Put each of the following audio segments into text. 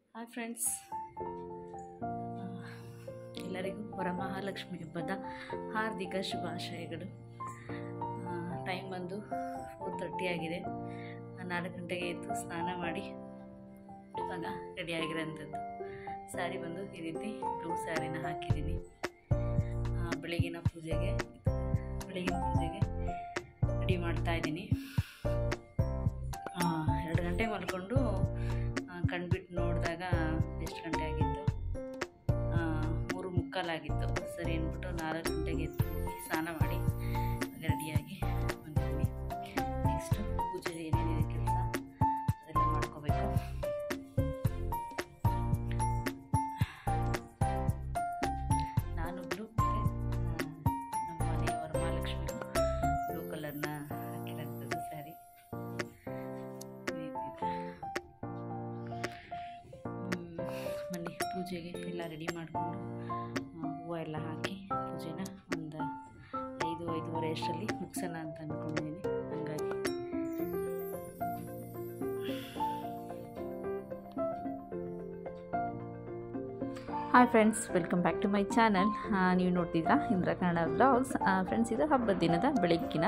Hi friends ಎಲ್ಲರಿಗೂ ವರಮಹಾಲಕ್ಷ್ಮಿ ಹಬ್ಬದ ಹಾರ್ದಿಕ ಶುಭಾಶಯಗಳು ಟೈಮ್ ಬಂದು ಫೋರ್ ತರ್ಟಿ ಆಗಿದೆ ನಾಲ್ಕು ಗಂಟೆಗೆ ಎದ್ದು ಸ್ನಾನ ಮಾಡಿ ಇವಾಗ ರೆಡಿಯಾಗಿರೋಂಥದ್ದು ಸ್ಯಾರಿ ಬಂದು ಈ ರೀತಿ ಬ್ಲೂ ಸ್ಯಾರಿನ ಹಾಕಿದ್ದೀನಿ ಆ, ಬೆಳಗಿನ ಪೂಜೆಗೆ ಬೆಳಗಿನ ಪೂಜೆಗೆ ರೆಡಿ ಮಾಡ್ತಾ ಇದ್ದೀನಿ ಎರಡು ಗಂಟೆ ಮಲ್ಕೊಂಡು ಕಣ್ಬಿಟ್ಟು ನೋಡಿದಾಗ ಎಷ್ಟು ಗಂಟೆ ಆಗಿತ್ತು ಆ, ಮೂರು ಮುಕ್ಕಾಲಾಗಿತ್ತು ಸರಿ ಅಂದ್ಬಿಟ್ಟು ನಾಲ್ಕು ಗಂಟೆಗೆ ಎದ್ದು ಹೋಗಿ ಸ್ನಾನ ಮಾಡಿ ರೆಡಿಯಾಗಿ ಬಂದಿದ್ದೀನಿ ನೆಕ್ಸ್ಟು ಪೂಜೆ ಏನೇನಿದೆ ಕೆಲಸ ಅದೆಲ್ಲ ಮಾಡ್ಕೋಬೇಕು ನಾನು ಬ್ಲೂ ನಮ್ಮ ಮನೆಯ ವರಮಹಾಲಕ್ಷ್ಮಿ ಬ್ಲೂ ಕಲರ್ನ ಹಾಕಿರೋಂಥದ್ದು ಸ್ಯಾರಿ ಮನೆ ಪೂಜೆಗೆ ಎಲ್ಲ ರೆಡಿ ಮಾಡಿಕೊಂಡು ಹೂವು ಎಲ್ಲ ಹಾಕಿ ಪೂಜೆನ ಒಂದು ಐದು ಐದೂವರೆ ಅಷ್ಟರಲ್ಲಿ ಮುಗಿಸೋಣ ಅಂತ ಅಂದ್ಕೊಂಡಿದ್ದೀನಿ ಹಾಗಾಗಿ hi friends welcome back to my channel ನೀವು ನೋಡ್ತಿದ್ರಾ ಇಂದ್ರ ಕನ್ನಡ ಬ್ಲಾಗ್ಸ್ ಫ್ರೆಂಡ್ಸ್ ಇದು ಹಬ್ಬದ ದಿನದ ಬೆಳಗ್ಗಿನ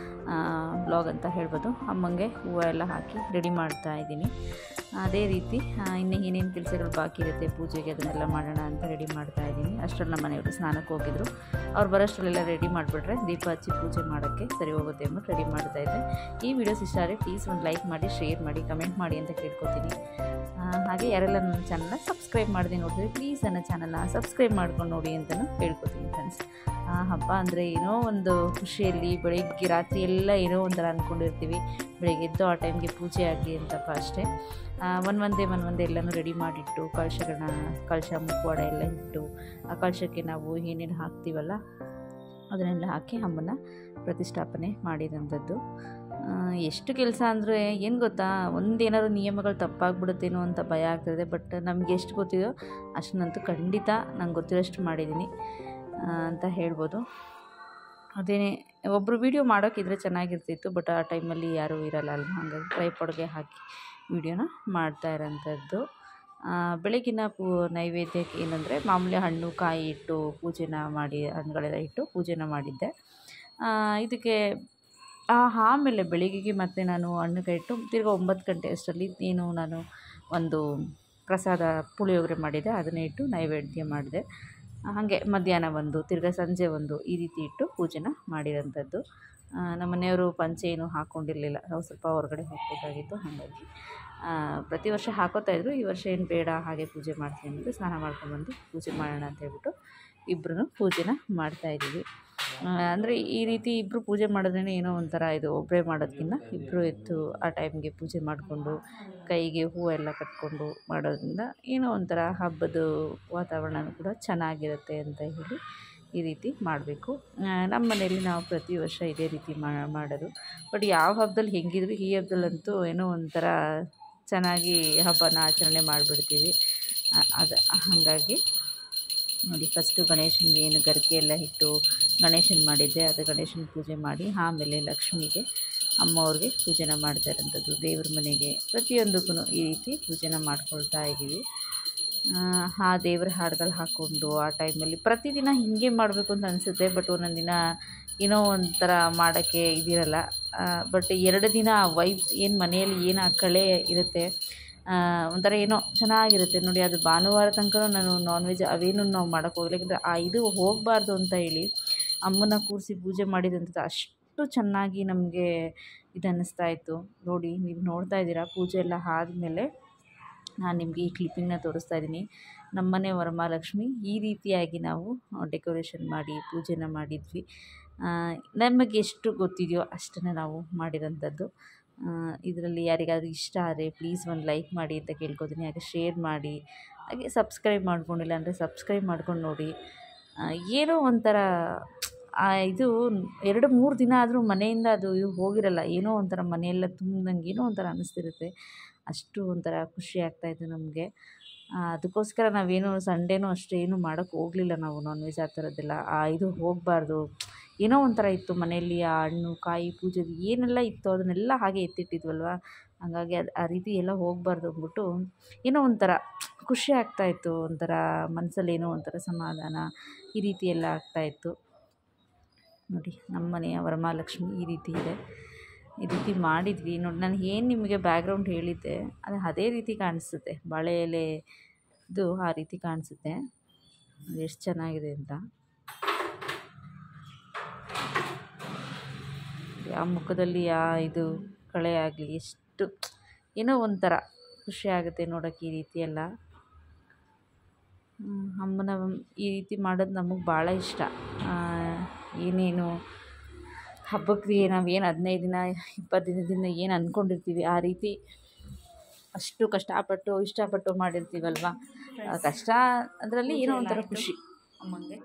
ಬ್ಲಾಗ್ ಅಂತ ಹೇಳ್ಬೋದು ಅಮ್ಮಂಗೆ ಹೂವು ಎಲ್ಲ ಹಾಕಿ ರೆಡಿ ಮಾಡ್ತಾ ಇದ್ದೀನಿ ಅದೇ ರೀತಿ ಆ, ಇನ್ನು ಏನೇನು ಕೆಲಸಗಳು ಬಾಕಿ ಇರುತ್ತೆ ಪೂಜೆಗೆ ಅದನ್ನೆಲ್ಲ ಮಾಡೋಣ ಅಂತ ರೆಡಿ ಮಾಡ್ತಾ ಇದ್ದೀನಿ ಅಷ್ಟರಲ್ಲಿ ನಮ್ಮ ಮನೆಯವರು ಸ್ನಾನಕ್ಕೆ ಹೋಗಿದ್ರು ಅವ್ರು ಬರೋಷ್ಟರಲ್ಲೆಲ್ಲ ರೆಡಿ ಮಾಡಿಬಿಟ್ರೆ ದೀಪ ಹಚ್ಚಿ ಪೂಜೆ ಮಾಡೋಕ್ಕೆ ಸರಿ ಹೋಗುತ್ತೆ ಅಂದ್ಬಿಟ್ಟು ರೆಡಿ ಮಾಡ್ತಾ ಇದ್ದೆ ಈ ವಿಡಿಯೋಸ್ ಇಷ್ಟ ಆದರೆ ಪ್ಲೀಸ್ ಒಂದು ಲೈಕ್ ಮಾಡಿ ಶೇರ್ ಮಾಡಿ ಕಮೆಂಟ್ ಮಾಡಿ ಅಂತ ಕೇಳ್ಕೊತೀನಿ ಆ, ಹಾಗೆ ಯಾರೆಲ್ಲ ನನ್ನ ಚಾನಲ್ನ ಸಬ್ಸ್ಕ್ರೈಬ್ ಮಾಡದೆ ನೋಡಿದ್ರೆ ಪ್ಲೀಸ್ ನನ್ನ ಚಾನಲ್ನ ಸಬ್ಸ್ಕ್ರೈಬ್ ಮಾಡ್ಕೊಂಡು ನೋಡಿ ಅಂತಲೂ ಹೇಳ್ಕೊತೀನಿ ಫ್ರೆಂಡ್ಸ್ ಹಬ್ಬ ಅಂದರೆ ಏನೋ ಒಂದು ಖುಷಿಯಲ್ಲಿ ಬೆಳಗ್ಗೆ ರಾತ್ರಿ ಎಲ್ಲ ಏನೋ ಒಂಥರ ಅಂದ್ಕೊಂಡಿರ್ತೀವಿ ಬೆಳಗ್ಗೆ ಎದ್ದು ಆ ಟೈಮ್ಗೆ ಪೂಜೆ ಆಗಲಿ ಅಂತಪ್ಪ ಅಷ್ಟೇ ಒಂದು ಒಂದೇ ಒಂದು ಒಂದೇ ಎಲ್ಲನೂ ರೆಡಿ ಮಾಡಿಟ್ಟು ಕಳಶಗಳನ್ನ ಕಳಶ ಮುಖವಾಡ ಎಲ್ಲ ಇಟ್ಟು ಆ ಕಳಶಕ್ಕೆ ನಾವು ಏನೇನು ಹಾಕ್ತೀವಲ್ಲ ಅದನ್ನೆಲ್ಲ ಹಾಕಿ ಅಮ್ಮನ ಪ್ರತಿಷ್ಠಾಪನೆ ಮಾಡಿದಂಥದ್ದು ಆ, ಎಷ್ಟು ಕೆಲಸ ಅಂದರೆ ಏನು ಗೊತ್ತಾ ಒಂದೇನಾದ್ರು ನಿಯಮಗಳು ತಪ್ಪಾಗ್ಬಿಡುತ್ತೇನೋ ಅಂತ ಭಯ ಆಗ್ತದೆ ಬಟ್ ನಮಗೆ ಎಷ್ಟು ಗೊತ್ತಿದೆಯೋ ಅಷ್ಟನ್ನಂತೂ ಖಂಡಿತ ನಂಗೆ ಗೊತ್ತಿರೋಷ್ಟು ಮಾಡಿದ್ದೀನಿ ಆ, ಅಂತ ಹೇಳ್ಬೋದು ಅದೇನೇ ಒಬ್ಬರು ವೀಡಿಯೋ ಮಾಡೋಕ್ಕಿದ್ರೆ ಚೆನ್ನಾಗಿರ್ತಿತ್ತು ಬಟ್ ಆ ಟೈಮಲ್ಲಿ ಯಾರೂ ಇರಲ್ಲ ಅಲ್ವಾ ಹಾಗಾಗಿ ಟ್ರೈಪಾಡ್ಗೆ ಹಾಕಿ ವೀಡಿಯೋನ ಮಾಡ್ತಾ ಇರೋಂಥದ್ದು ಆ, ಬೆಳಗಿನ ಪೂ ನೈವೇದ್ಯಕ್ಕೆ ಏನಂದರೆ ಮಾಮೂಲಿ ಹಣ್ಣು ಕಾಯಿ ಇಟ್ಟು ಪೂಜೆನ ಮಾಡಿ ಹಣ್ಣುಗಳೆಲ್ಲ ಇಟ್ಟು ಪೂಜೆನ ಮಾಡಿದ್ದೆ ಆ, ಇದಕ್ಕೆ ಆ, ಆಮೇಲೆ ಬೆಳಿಗ್ಗೆಗೆ ಮತ್ತೆ ನಾನು ಹಣ್ಣುಕಾಯಿ ಇಟ್ಟು ತಿರ್ಗಿ ಒಂಬತ್ತು ಗಂಟೆ ಅಷ್ಟರಲ್ಲಿ ಏನು ನಾನು ಒಂದು ಪ್ರಸಾದ ಪುಳಿಯೋಗರೆ ಮಾಡಿದೆ ಅದನ್ನೇ ಇಟ್ಟು ನೈವೇದ್ಯ ಮಾಡಿದೆ ಹಾಗೆ ಮಧ್ಯಾಹ್ನ ಒಂದು ತಿರ್ಗಾ ಸಂಜೆ ಒಂದು ಈ ರೀತಿ ಇಟ್ಟು ಪೂಜೆನ ಮಾಡಿರೋಂಥದ್ದು ಆ, ನಮ್ಮ ಮನೆಯವರು ಪಂಚೆ ಏನು ಹಾಕ್ಕೊಂಡಿರಲಿಲ್ಲ ನಾವು ಸ್ವಲ್ಪ ಹೊರಗಡೆ ಹೋಗ್ಬೇಕಾಗಿತ್ತು ಹಾಗಾಗಿ ಆ, ಪ್ರತಿ ವರ್ಷ ಹಾಕೋತಾಯಿದ್ರು ಈ ವರ್ಷ ಏನು ಬೇಡ ಹಾಗೆ ಪೂಜೆ ಮಾಡ್ತೀನಿ ಅಂದ್ಬಿಟ್ಟು ಸ್ನಾನ ಮಾಡ್ಕೊಂಡ್ಬಂದು ಪೂಜೆ ಮಾಡೋಣ ಅಂತ ಹೇಳ್ಬಿಟ್ಟು ಇಬ್ಬರೂ ಪೂಜೆನ ಮಾಡ್ತಾಯಿದ್ದೀವಿ ಅಂದರೆ ಈ ರೀತಿ ಇಬ್ಬರು ಪೂಜೆ ಮಾಡಿದ್ರೇ ಏನೋ ಒಂಥರ ಇದು ಒಬ್ಬರೇ ಮಾಡೋದಕ್ಕಿಂತ ಇಬ್ಬರು ಎದ್ದು ಆ ಟೈಮ್ಗೆ ಪೂಜೆ ಮಾಡಿಕೊಂಡು ಕೈಗೆ ಹೂವು ಎಲ್ಲ ಕಟ್ಕೊಂಡು ಮಾಡೋದ್ರಿಂದ ಏನೋ ಒಂಥರ ಹಬ್ಬದ ವಾತಾವರಣನೂ ಕೂಡ ಚೆನ್ನಾಗಿರುತ್ತೆ ಅಂತ ಹೇಳಿ ಈ ರೀತಿ ಮಾಡಬೇಕು ನಮ್ಮ ಮನೆಯಲ್ಲಿ ನಾವು ಪ್ರತಿ ವರ್ಷ ಇದೇ ರೀತಿ ಮಾ- ಮಾಡೋದು ಬಟ್ ಯಾವ ಹಬ್ಬದಲ್ಲಿ ಹೆಂಗಿದ್ರು ಈ ಹಬ್ಬದಲ್ಲಂತೂ ಏನೋ ಒಂಥರ ಚೆನ್ನಾಗಿ ಹಬ್ಬನ ಆಚರಣೆ ಮಾಡಿಬಿಡ್ತೀವಿ ಅದು ಹಾಗಾಗಿ ನೋಡಿ ಫಸ್ಟು ಗಣೇಶನಿಗೆ ಏನು ಗರಿಕೆ ಎಲ್ಲ ಇಟ್ಟು ಗಣೇಶನ ಮಾಡಿದ್ದೆ ಅದು ಗಣೇಶನ ಪೂಜೆ ಮಾಡಿ ಆಮೇಲೆ ಲಕ್ಷ್ಮಿಗೆ ಅಮ್ಮವ್ರಿಗೆ ಪೂಜೆನ ಮಾಡ್ತಾ ಇರೋಂಥದ್ದು ದೇವ್ರ ಮನೆಗೆ ಪ್ರತಿಯೊಂದಕ್ಕೂ ಈ ರೀತಿ ಪೂಜೆನ ಮಾಡ್ಕೊಳ್ತಾ ಇದ್ದೀವಿ ಆ, ಆ ದೇವ್ರ ಹಾಡುಗಳು ಹಾಕ್ಕೊಂಡು ಆ ಟೈಮಲ್ಲಿ ಪ್ರತಿದಿನ ಹೀಗೆ ಮಾಡಬೇಕು ಅಂತ ಅನಿಸುತ್ತೆ ಬಟ್ ಒಂದೊಂದು ದಿನ ಏನೋ ಒಂಥರ ಮಾಡೋಕ್ಕೆ ಇದಿರಲ್ಲ ಬಟ್ ಎರಡು ದಿನ ವೈಬ್ಸ್ ಏನು ಮನೆಯಲ್ಲಿ ಏನು ಆ ಕಳೆ ಇರುತ್ತೆ ಆ, ಒಂಥರ ಏನೋ ಚೆನ್ನಾಗಿರುತ್ತೆ ನೋಡಿ ಅದು ಭಾನುವಾರ ತನಕ ನಾನು ನಾನ್ ವೆಜ್ ಅವೇನು ನಾವು ಮಾಡೋಕ್ಕೆ ಹೋಗಲಿಲ್ಲ ಯಾಕಂದರೆ ಆ ಇದು ಹೋಗಬಾರ್ದು ಅಂತ ಹೇಳಿ ಅಮ್ಮನ ಕೂರಿಸಿ ಪೂಜೆ ಮಾಡಿದಂಥದ್ದು ಅಷ್ಟು ಚೆನ್ನಾಗಿ ನಮಗೆ ಇದು ಅನ್ನಿಸ್ತಾ ಇತ್ತು ನೋಡಿ ನೀವು ನೋಡ್ತಾ ಇದ್ದೀರಾ ಪೂಜೆ ಎಲ್ಲ ಆದಮೇಲೆ ನಾನು ನಿಮಗೆ ಈ ಕ್ಲಿಪ್ಪಿಂಗ್ನ ತೋರಿಸ್ತಾ ಇದ್ದೀನಿ ನಮ್ಮನೆ ವರಮಹಾಲಕ್ಷ್ಮಿ ಈ ರೀತಿಯಾಗಿ ನಾವು ಡೆಕೋರೇಷನ್ ಮಾಡಿ ಪೂಜೆನ ಮಾಡಿದ್ವಿ ಆ, ನಮಗೆ ಎಷ್ಟು ಗೊತ್ತಿದೆಯೋ ಅಷ್ಟನ್ನು ನಾವು ಮಾಡಿರೋಂಥದ್ದು ಇದರಲ್ಲಿ ಯಾರಿಗಾದ್ರೂ ಇಷ್ಟ ಆದರೆ ಪ್ಲೀಸ್ ಒಂದು ಲೈಕ್ ಮಾಡಿ ಅಂತ ಕೇಳ್ಕೊತೀನಿ ಹಾಗೆ ಶೇರ್ ಮಾಡಿ ಹಾಗೆ ಸಬ್ಸ್ಕ್ರೈಬ್ ಮಾಡ್ಕೊಂಡಿಲ್ಲ ಅಂದರೆ ಸಬ್ಸ್ಕ್ರೈಬ್ ಮಾಡ್ಕೊಂಡು ನೋಡಿ ಆ, ಏನೋ ಒಂಥರ ಆ ಇದು ಎರಡು ಮೂರು ದಿನ ಆದರೂ ಮನೆಯಿಂದ ಅದು ಹೋಗಿರಲ್ಲ ಏನೋ ಒಂಥರ ಮನೆಯೆಲ್ಲ ತುಂಬ್ದಂಗೆ ಏನೋ ಒಂಥರ ಅನ್ನಿಸ್ತಿರುತ್ತೆ ಅಷ್ಟು ಒಂಥರ ಖುಷಿ ಆಗ್ತಾಯಿತ್ತು ನಮಗೆ ಅದಕ್ಕೋಸ್ಕರ ನಾವೇನು ಸಂಡೇನೂ ಅಷ್ಟೇ ಏನು ಮಾಡೋಕ್ಕೆ ಹೋಗಲಿಲ್ಲ ನಾವು ನಾನ್ ವೆಜ್ ಆ ಥರದ್ದೆಲ್ಲ ಆ ಇದು ಹೋಗಬಾರ್ದು ಏನೋ ಒಂಥರ ಇತ್ತು ಮನೆಯಲ್ಲಿ ಆ ಹಣ್ಣು ಕಾಯಿ ಪೂಜೆದು ಏನೆಲ್ಲ ಇತ್ತು ಅದನ್ನೆಲ್ಲ ಹಾಗೆ ಎತ್ತಿಟ್ಟಿದ್ವಲ್ವ ಹಂಗಾಗಿ ಅದು ಆ ರೀತಿ ಎಲ್ಲ ಹೋಗಬಾರ್ದು ಅಂದ್ಬಿಟ್ಟು ಏನೋ ಒಂಥರ ಖುಷಿ ಆಗ್ತಾಯಿತ್ತು ಒಂಥರ ಮನಸ್ಸಲ್ಲಿ ಏನೋ ಒಂಥರ ಸಮಾಧಾನ ಈ ರೀತಿ ಎಲ್ಲ ಆಗ್ತಾಯಿತ್ತು ನೋಡಿ ನಮ್ಮ ಮನೆಯ ವರಮಹಾಲಕ್ಷ್ಮಿ ಈ ರೀತಿ ಇದೆ ಈ ರೀತಿ ಮಾಡಿದ್ವಿ ನೋಡಿ ನಾನು ಏನು ನಿಮಗೆ ಬ್ಯಾಕ್ಗ್ರೌಂಡ್ ಹೇಳಿದ್ದೆ ಅದು ಅದೇ ರೀತಿ ಕಾಣಿಸುತ್ತೆ ಬಾಳೆ ಎಲೆ ಇದು ಆ ರೀತಿ ಕಾಣಿಸುತ್ತೆ ಅದು ಎಷ್ಟು ಚೆನ್ನಾಗಿದೆ ಅಂತ ಯಾವ ಮುಖದಲ್ಲಿ ಯಾ ಇದು ಕಳೆ ಆಗಲಿ ಎಷ್ಟು ಏನೋ ಒಂಥರ ಖುಷಿ ಆಗುತ್ತೆ ನೋಡೋಕ್ಕೆ ಈ ರೀತಿ ಎಲ್ಲ ಹ್ಮ್, ಅಮ್ಮನ ಈ ರೀತಿ ಮಾಡೋದು ನಮಗೆ ಭಾಳ ಇಷ್ಟ ಆ, ಏನೇನು ಹಬ್ಬಕ್ಕೆ ನಾವೇನು ಹದಿನೈದು ದಿನ ಇಪ್ಪತ್ತು ದಿನದಿಂದ ಏನು ಅಂದ್ಕೊಂಡಿರ್ತೀವಿ ಆ ರೀತಿ ಅಷ್ಟು ಕಷ್ಟಪಟ್ಟು ಇಷ್ಟಪಟ್ಟು ಮಾಡಿರ್ತೀವಲ್ವ ಆ ಕಷ್ಟ ಅದರಲ್ಲಿ ಏನೋ ಒಂಥರ ಖುಷಿ ಅಮ್ಮಂಗೆ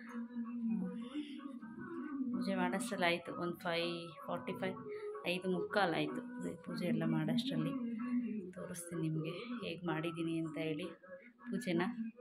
ಪೂಜೆ ಮಾಡೋಷ್ಟರಲ್ಲಿ ಆಯಿತು ಒಂದು ಫೈ ಫಾರ್ಟಿ ಫೈವ್ ಐದು ಮುಕ್ಕಾಲು ಆಯಿತು ಪೂಜೆ ಎಲ್ಲ ಮಾಡೋಷ್ಟರಲ್ಲಿ ತೋರಿಸ್ತೀನಿ ನಿಮಗೆ ಹೇಗೆ ಮಾಡಿದ್ದೀನಿ ಅಂತ ಹೇಳಿ ಪೂಜೆನ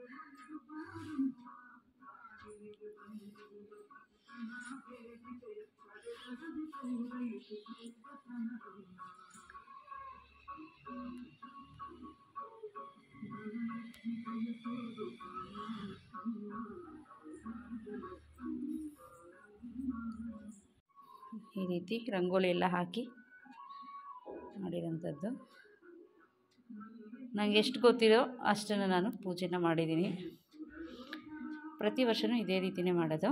ಈ ರೀತಿ ರಂಗೋಲಿ ಎಲ್ಲ ಹಾಕಿ ಮಾಡಿರೋಂಥದ್ದು ನನಗೆ ಎಷ್ಟು ಗೊತ್ತಿರೋ ಅಷ್ಟನ್ನು ನಾನು ಪೂಜೆನ ಮಾಡಿದ್ದೀನಿ ಪ್ರತಿ ವರ್ಷವೂ ಇದೇ ರೀತಿಯೇ ಮಾಡೋದು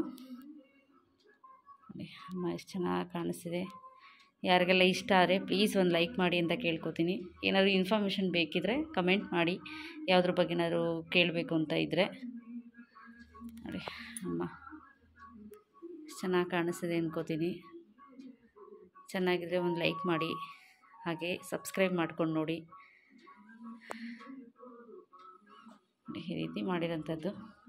ನೋಡಿ ಅಮ್ಮ ಎಷ್ಟು ಚೆನ್ನಾಗಿ ಕಾಣಿಸ್ತಿದೆ ಯಾರಿಗೆಲ್ಲ ಇಷ್ಟ ಆದರೆ ಪ್ಲೀಸ್ ಒಂದು ಲೈಕ್ ಮಾಡಿ ಅಂತ ಕೇಳ್ಕೊತೀನಿ ಏನಾದರೂ ಇನ್ಫಾರ್ಮೇಷನ್ ಬೇಕಿದ್ದರೆ ಕಮೆಂಟ್ ಮಾಡಿ ಯಾವುದ್ರ ಬಗ್ಗೆ ಏನಾದರೂ ಕೇಳಬೇಕು ಅಂತ ಇದ್ದರೆ ನೋಡಿ ಅಮ್ಮ ಎಷ್ಟು ಚೆನ್ನಾಗಿ ಕಾಣಿಸ್ತಿದೆ ಅನ್ಕೋತೀನಿ ಚೆನ್ನಾಗಿದ್ರೆ ಒಂದು ಲೈಕ್ ಮಾಡಿ ಹಾಗೆ ಸಬ್ಸ್ಕ್ರೈಬ್ ಮಾಡ್ಕೊಂಡು ನೋಡಿ ನೋಡಿ, ಈ ರೀತಿ ಮಾಡಿರೋಂಥದ್ದು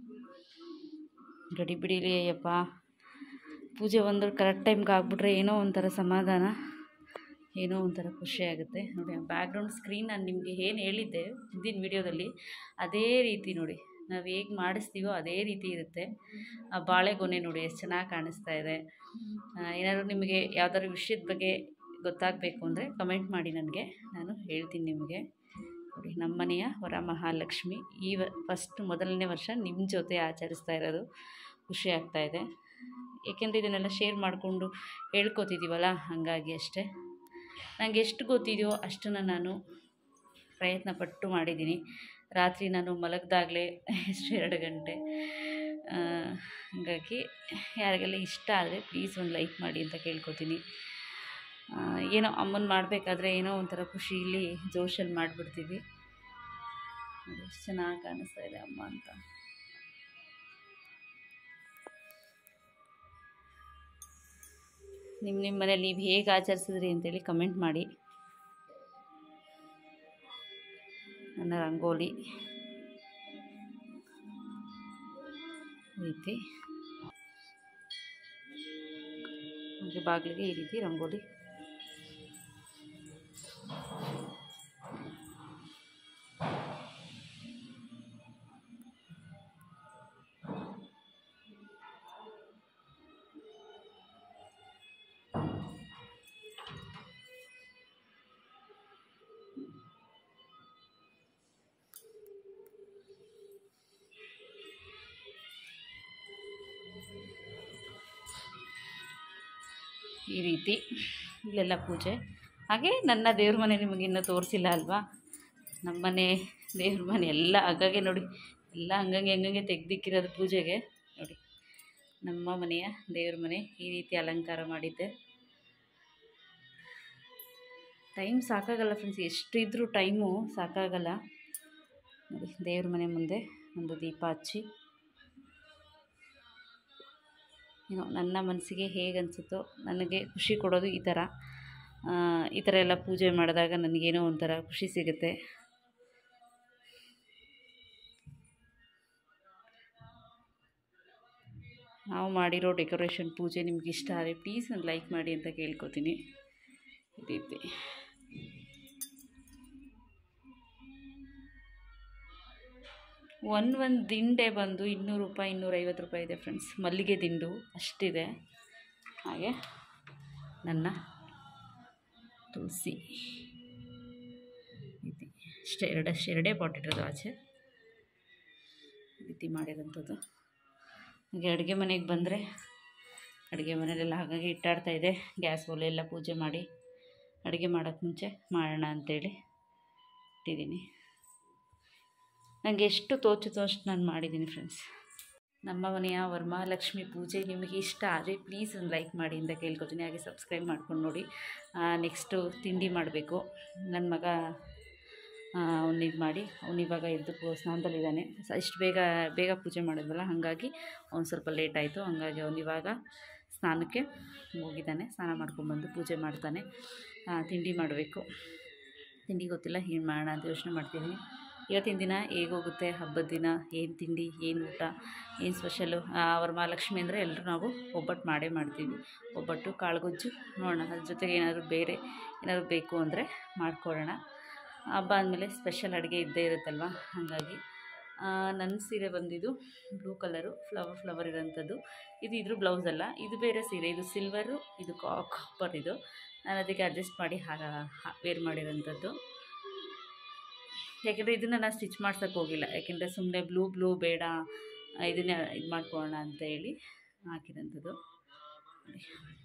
ಗಡಿ ಬಿಡಿಲಿ ಅಯ್ಯಪ್ಪ ಪೂಜೆ ಒಂದು ಕರೆಕ್ಟ್ ಟೈಮ್ಗೆ ಆಗ್ಬಿಟ್ರೆ ಏನೋ ಒಂಥರ ಸಮಾಧಾನ ಏನೋ ಒಂಥರ ಖುಷಿ ಆಗುತ್ತೆ ನೋಡಿ ಆ ಬ್ಯಾಕ್ಗ್ರೌಂಡ್ ಸ್ಕ್ರೀನ್ ನಾನು ನಿಮಗೆ ಏನು ಹೇಳಿದ್ದೆ ಹಿಂದಿನ ವಿಡಿಯೋದಲ್ಲಿ ಅದೇ ರೀತಿ ನೋಡಿ ನಾವು ಹೇಗೆ ಮಾಡಿಸ್ತೀವೋ ಅದೇ ರೀತಿ ಇರುತ್ತೆ ಆ ಬಾಳೆಗೊನೆ ನೋಡಿ ಎಷ್ಟು ಚೆನ್ನಾಗಿ ಕಾಣಿಸ್ತಾ ಇದೆ ಆ, ಏನಾದರೂ ನಿಮಗೆ ಯಾವ್ದಾದ್ರು ವಿಷಯದ ಬಗ್ಗೆ ಗೊತ್ತಾಗಬೇಕು ಅಂದರೆ ಕಮೆಂಟ್ ಮಾಡಿ ನನಗೆ ನಾನು ಹೇಳ್ತೀನಿ ನಿಮಗೆ ನೋಡಿ ನಮ್ಮ ಮನೆಯ ವರ ಮಹಾಲಕ್ಷ್ಮಿ ಈ ವ ಫಸ್ಟ್ ಮೊದಲನೇ ವರ್ಷ ನಿಮ್ಮ ಜೊತೆ ಆಚರಿಸ್ತಾ ಇರೋದು ಖುಷಿ ಆಗ್ತಾ ಇದೆ ಏಕೆಂದರೆ ಇದನ್ನೆಲ್ಲ ಶೇರ್ ಮಾಡಿಕೊಂಡು ಹೇಳ್ಕೊತಿದ್ದೀವಲ್ಲ ಹಾಗಾಗಿ ಅಷ್ಟೇ ನನಗೆ ಎಷ್ಟು ಗೊತ್ತಿದೆಯೋ ಅಷ್ಟನ್ನು ನಾನು ಪ್ರಯತ್ನ ಪಟ್ಟು ಮಾಡಿದ್ದೀನಿ ರಾತ್ರಿ ನಾನು ಮಲಗ್ದಾಗಲೇ ಎಷ್ಟು ಎರಡು ಗಂಟೆ ಆ, ಹಾಗಾಗಿ ಯಾರಿಗೆಲ್ಲ ಇಷ್ಟ ಆದರೆ ಪ್ಲೀಸ್ ಒಂದು ಲೈಕ್ ಮಾಡಿ ಅಂತ ಕೇಳ್ಕೊತೀನಿ ಆ, ಏನೋ ಅಮ್ಮನ ಮಾಡಬೇಕಾದ್ರೆ ಏನೋ ಒಂಥರ ಖುಷಿಲಿ ಜೋಶಲ್ಲಿ ಮಾಡಿಬಿಡ್ತೀವಿ ನೋಡಿ ಎಷ್ಟು ಚೆನ್ನಾಗಿ ಕಾಣಿಸ್ತಾ ಇದೆ ಅಮ್ಮ ಅಂತ ನಿಮ್ಮ ನಿಮ್ಮ ಮನೇಲಿ ನೀವು ಹೇಗೆ ಆಚರಿಸಿದ್ರಿ ಅಂತೇಳಿ ಕಮೆಂಟ್ ಮಾಡಿ ನನ್ನ ರಂಗೋಲಿ ಈ ರೀತಿ ಹಾಗೆ ಬಾಗಿಲಿಗೆ ಈ ರೀತಿ ರಂಗೋಲಿ ಈ ರೀತಿ ಇಲ್ಲೆಲ್ಲ ಪೂಜೆ ಹಾಗೆ ನನ್ನ ದೇವ್ರ ಮನೆ ನಿಮಗೆ ಇನ್ನೂ ತೋರಿಸಿಲ್ಲ ಅಲ್ವಾ ನಮ್ಮನೆ ದೇವ್ರ ಮನೆ ಎಲ್ಲ ಹಂಗಾಗೆ ನೋಡಿ ಎಲ್ಲ ಹಂಗಂಗೆ ಹಂಗಂಗೆ ತೆಗ್ದಿಕ್ಕಿರೋದು ಪೂಜೆಗೆ ನೋಡಿ ನಮ್ಮ ಮನೆಯ ದೇವ್ರ ಮನೆ ಈ ರೀತಿ ಅಲಂಕಾರ ಮಾಡಿದ್ದೆ ಟೈಮ್ ಸಾಕಾಗಲ್ಲ ಫ್ರೆಂಡ್ಸ್ ಎಷ್ಟು ಇದ್ದರೂ ಟೈಮು ಸಾಕಾಗಲ್ಲ ನೋಡಿ ದೇವ್ರ ಮನೆ ಮುಂದೆ ಒಂದು ದೀಪ ಹಚ್ಚಿ ಏನೋ ನನ್ನ ಮನಸ್ಸಿಗೆ ಹೇಗೆ ಅನಿಸುತ್ತೋ ನನಗೆ ಖುಷಿ ಕೊಡೋದು ಈ ಥರ ಆ, ಈ ಥರ ಎಲ್ಲ ಪೂಜೆ ಮಾಡಿದಾಗ ನನಗೇನೋ ಒಂಥರ ಖುಷಿ ಸಿಗುತ್ತೆ ನಾವು ಮಾಡಿರೋ ಡೆಕೋರೇಷನ್ ಪೂಜೆ ನಿಮ್ಗೆ ಇಷ್ಟ ಆದರೆ ಪ್ಲೀಸ್ ಒಂದು ಲೈಕ್ ಮಾಡಿ ಅಂತ ಕೇಳ್ಕೊತೀನಿ ಈ ರೀತಿ ಒಂದು ಒಂದು ದಿಂಡೆ ಬಂದು ಇನ್ನೂರು ರೂಪಾಯಿ ಇನ್ನೂರೈವತ್ತು ರೂಪಾಯಿ ಇದೆ ಫ್ರೆಂಡ್ಸ್ ಮಲ್ಲಿಗೆ ದಿಂಡು ಅಷ್ಟಿದೆ ಹಾಗೆ ನನ್ನ ತುಳಸಿ ಇಷ್ಟೇ ಎರಡಷ್ಟು ಎರಡೇ ಪಾಟ್ ಇರೋದು ಆಚೆ ಈ ರೀತಿ ಮಾಡಿರೋಂಥದ್ದು ಹಾಗೆ ಅಡುಗೆ ಮನೆಗೆ ಬಂದರೆ ಅಡುಗೆ ಮನೆಯಲ್ಲೆಲ್ಲ ಹಾಗಾಗಿ ಇಟ್ಟಾಡ್ತಾ ಇದೆ ಗ್ಯಾಸ್ ಒಲೆ ಎಲ್ಲ ಪೂಜೆ ಮಾಡಿ ಅಡುಗೆ ಮಾಡೋಕ್ಕೆ ಮುಂಚೆ ಮಾಡೋಣ ಅಂಥೇಳಿ ಇಟ್ಟಿದ್ದೀನಿ ನನಗೆ ಎಷ್ಟು ತೋಚುತ್ತೋ ಅಷ್ಟು ನಾನು ಮಾಡಿದ್ದೀನಿ ಫ್ರೆಂಡ್ಸ್ ನಮ್ಮ ಮನೆಯ ವರಮಹಾಲಕ್ಷ್ಮಿ ಪೂಜೆ ನಿಮಗೆ ಇಷ್ಟ ಆದರೆ ಪ್ಲೀಸ್ ಒಂದು ಲೈಕ್ ಮಾಡಿ ಅಂತ ಕೇಳ್ಕೊತೀನಿ ಹಾಗೆ ಸಬ್ಸ್ಕ್ರೈಬ್ ಮಾಡ್ಕೊಂಡು ನೋಡಿ ನೆಕ್ಸ್ಟು ತಿಂಡಿ ಮಾಡಬೇಕು ನನ್ನ ಮಗ ಅವ್ನು ಇದು ಮಾಡಿ ಅವ್ನು ಇವಾಗ ಎದ್ದು ಪೂ- ಸ್ನಾನದಲ್ಲಿದ್ದಾನೆ ಸ ಇಷ್ಟು ಬೇಗ ಬೇಗ ಪೂಜೆ ಮಾಡಿದ್ವಲ್ಲ ಹಾಗಾಗಿ ಅವ್ನು ಸ್ವಲ್ಪ ಲೇಟ್ ಆಯಿತು ಹಂಗಾಗಿ ಅವ್ನು ಇವಾಗ ಸ್ನಾನಕ್ಕೆ ಹೋಗಿದ್ದಾನೆ ಸ್ನಾನ ಮಾಡ್ಕೊಂಡ್ಬಂದು ಪೂಜೆ ಮಾಡ್ತಾನೆ ಆ, ತಿಂಡಿ ಮಾಡಬೇಕು ತಿಂಡಿ ಗೊತ್ತಿಲ್ಲ ಏನು ಮಾಡೋಣ ಅಂತ ಯೋಚನೆ ಮಾಡ್ತಿದ್ದೀನಿ ಇವತ್ತಿನ ದಿನ ಹೇಗೋಗುತ್ತೆ ಹಬ್ಬದ ದಿನ ಏನು ತಿಂಡಿ ಏನು ಊಟ ಏನು ಸ್ಪೆಷಲು ವರಮಹಾಲಕ್ಷ್ಮಿ ಅಂದರೆ ಎಲ್ಲರೂ ನಾವು ಒಬ್ಬಟ್ಟು ಮಾಡೇ ಮಾಡ್ತೀವಿ ಒಬ್ಬಟ್ಟು ಕಾಳುಗೊಜ್ಜು ನೋಡೋಣ ಅದ್ರ ಜೊತೆಗೆ ಏನಾದರೂ ಬೇರೆ ಏನಾದರೂ ಬೇಕು ಅಂದರೆ ಮಾಡ್ಕೊಳ್ಳೋಣ ಹಬ್ಬ ಅಂದಮೇಲೆ ಸ್ಪೆಷಲ್ ಅಡುಗೆ ಇದ್ದೇ ಇರುತ್ತಲ್ವ ಹಾಗಾಗಿ ಆ, ನನ್ನ ಸೀರೆ ಬಂದಿದ್ದು ಬ್ಲೂ ಕಲರು ಫ್ಲವರ್ ಫ್ಲವರ್ ಇರೋಂಥದ್ದು ಇದು ಇದ್ರ ಬ್ಲೌಸ್ ಅಲ್ಲ ಇದು ಬೇರೆ ಸೀರೆ ಇದು ಸಿಲ್ವರು ಇದು ಕಾಪರ್ ಇದು ನಾನು ಅದಕ್ಕೆ ಅಡ್ಜಸ್ಟ್ ಮಾಡಿ ಹಾಗ ವೇರ್ ಮಾಡಿರೋಂಥದ್ದು ಯಾಕೆಂದರೆ ಇದನ್ನು ನಾನು ಸ್ಟಿಚ್ ಮಾಡ್ಸೋಕ್ಕೆ ಹೋಗಿಲ್ಲ ಯಾಕೆಂದರೆ ಸುಮ್ಮನೆ ಬ್ಲೂ ಬ್ಲೂ ಬೇಡ ಇದನ್ನೇ ಇದು ಮಾಡ್ಕೊಳ್ಳೋಣ ಅಂತ ಹೇಳಿ ಹಾಕಿರೋಂಥದ್ದು ನೋಡಿ.